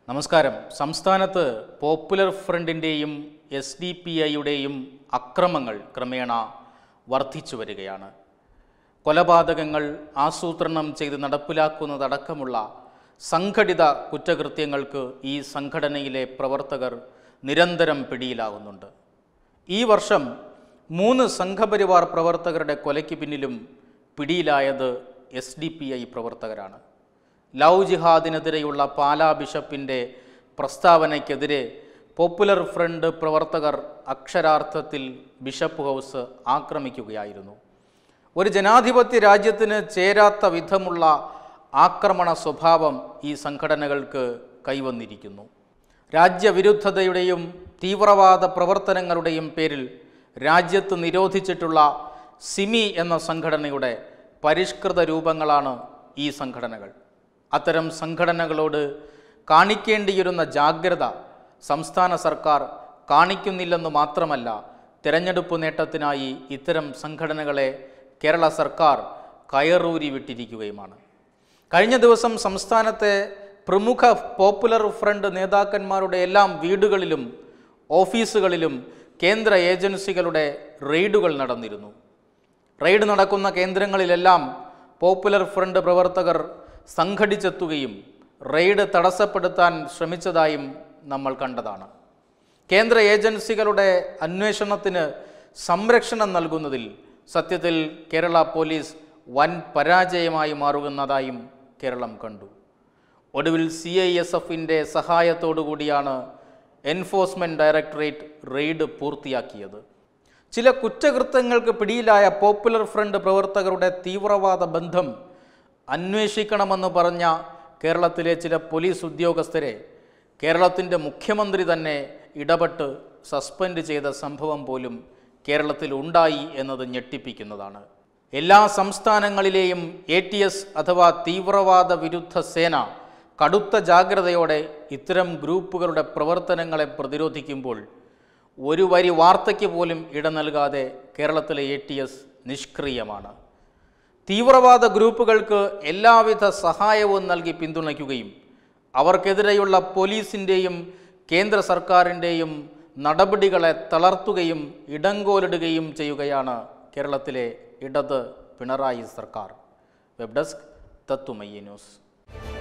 നമസ്കാരം സംസ്ഥാനത്ത് പോപ്പുലർ ഫ്രണ്ടിൻ്റെയും എസ് ഡി പി ഐയുടെയും അക്രമങ്ങൾ ക്രമേണ വർദ്ധിച്ചു വരികയാണ് കൊലപാതകങ്ങൾ ആസൂത്രണം ചെയ്ത് നടപ്പിലാക്കുന്നതടക്കമുള്ള സംഘടിത കുറ്റകൃത്യങ്ങൾക്ക് ഈ സംഘടനയിലെ പ്രവർത്തകർ നിരന്തരം പിടിയിലാകുന്നുണ്ട് ഈ വർഷം മൂന്ന് സംഘപരിവാർ പ്രവർത്തകരുടെ കൊലയ്ക്ക് പിന്നിലും പിടിയിലായത് എസ് ഡി പി ഐ പ്രവർത്തകരാണ് ലവ് ജിഹാദിനെതിരെയുള്ള പാലാ ബിഷപ്പിൻ്റെ പ്രസ്താവനയ്ക്കെതിരെ പോപ്പുലർ ഫ്രണ്ട് പ്രവർത്തകർ അക്ഷരാർത്ഥത്തിൽ ബിഷപ്പ് ഹൗസ് ആക്രമിക്കുകയായിരുന്നു ഒരു ജനാധിപത്യ രാജ്യത്തിന് ചേരാത്ത വിധമുള്ള ആക്രമണ സ്വഭാവം ഈ സംഘടനകൾക്ക് കൈവന്നിരിക്കുന്നു രാജ്യവിരുദ്ധതയുടെയും തീവ്രവാദ പ്രവർത്തനങ്ങളുടെയും പേരിൽ രാജ്യത്ത് നിരോധിച്ചിട്ടുള്ള സിമി എന്ന സംഘടനയുടെ പരിഷ്കൃത രൂപങ്ങളാണ് ഈ സംഘടനകൾ അത്തരം സംഘടനകളോട് കാണിക്കേണ്ടിയിരുന്ന ജാഗ്രത സംസ്ഥാന സർക്കാർ കാണിക്കുന്നില്ലെന്ന് മാത്രമല്ല തിരഞ്ഞെടുപ്പ് നേട്ടത്തിനായി ഇത്തരം സംഘടനകളെ കേരള സർക്കാർ കയറൂരി വിട്ടിരിക്കുകയുമാണ് കഴിഞ്ഞ ദിവസം സംസ്ഥാനത്തെ പ്രമുഖ പോപ്പുലർ ഫ്രണ്ട് നേതാക്കന്മാരുടെ എല്ലാം വീടുകളിലും ഓഫീസുകളിലും കേന്ദ്ര ഏജൻസികളുടെ റെയ്ഡുകൾ നടന്നിരുന്നു റെയ്ഡ് നടക്കുന്ന കേന്ദ്രങ്ങളിലെല്ലാം പോപ്പുലർ ഫ്രണ്ട് പ്രവർത്തകർ സംഘടിച്ചെത്തുകയും റെയ്ഡ് തടസ്സപ്പെടുത്താൻ ശ്രമിച്ചതായും നമ്മൾ കണ്ടതാണ് കേന്ദ്ര ഏജൻസികളുടെ അന്വേഷണത്തിന് സംരക്ഷണം നൽകുന്നതിൽ സത്യത്തിൽ കേരള പോലീസ് വൻ പരാജയമായി മാറുന്നതായും കേരളം കണ്ടു ഒടുവിൽ സി ഐ എസ് എഫിൻ്റെ സഹായത്തോടുകൂടിയാണ് എൻഫോഴ്സ്മെൻറ്റ് ഡയറക്ടറേറ്റ് റെയ്ഡ് പൂർത്തിയാക്കിയത് ചില കുറ്റകൃത്യങ്ങൾക്ക് പിടിയിലായ പോപ്പുലർ ഫ്രണ്ട് പ്രവർത്തകരുടെ തീവ്രവാദ ബന്ധം അന്വേഷിക്കണമെന്ന് പറഞ്ഞ കേരളത്തിലെ ചില പോലീസ് ഉദ്യോഗസ്ഥരെ കേരളത്തിൻ്റെ മുഖ്യമന്ത്രി തന്നെ ഇടപെട്ട് സസ്പെൻഡ് ചെയ്ത സംഭവം പോലും കേരളത്തിൽ ഉണ്ടായി എന്നത് ഞെട്ടിപ്പിക്കുന്നതാണ് എല്ലാ സംസ്ഥാനങ്ങളിലെയും എ ടി എസ് അഥവാ തീവ്രവാദ വിരുദ്ധ സേന കടുത്ത ജാഗ്രതയോടെ ഇത്തരം ഗ്രൂപ്പുകളുടെ പ്രവർത്തനങ്ങളെ പ്രതിരോധിക്കുമ്പോൾ ഒരു വരി വാർത്തയ്ക്ക് പോലും ഇട നൽകാതെ കേരളത്തിലെ എ ടി എസ് നിഷ്ക്രിയമാണ് തീവ്രവാദ ഗ്രൂപ്പുകൾക്ക് എല്ലാവിധ സഹായവും നൽകി പിന്തുണയ്ക്കുകയും അവർക്കെതിരെയുള്ള പോലീസിൻ്റെയും കേന്ദ്ര സർക്കാരിൻ്റെയും നടപടികളെ തളർത്തുകയും ഇടങ്കോലിടുകയും ചെയ്യുകയാണ് കേരളത്തിലെ ഇടത് പിണറായി സർക്കാർ വെബ് ഡെസ്ക് തത്തുമയ്യ ന്യൂസ്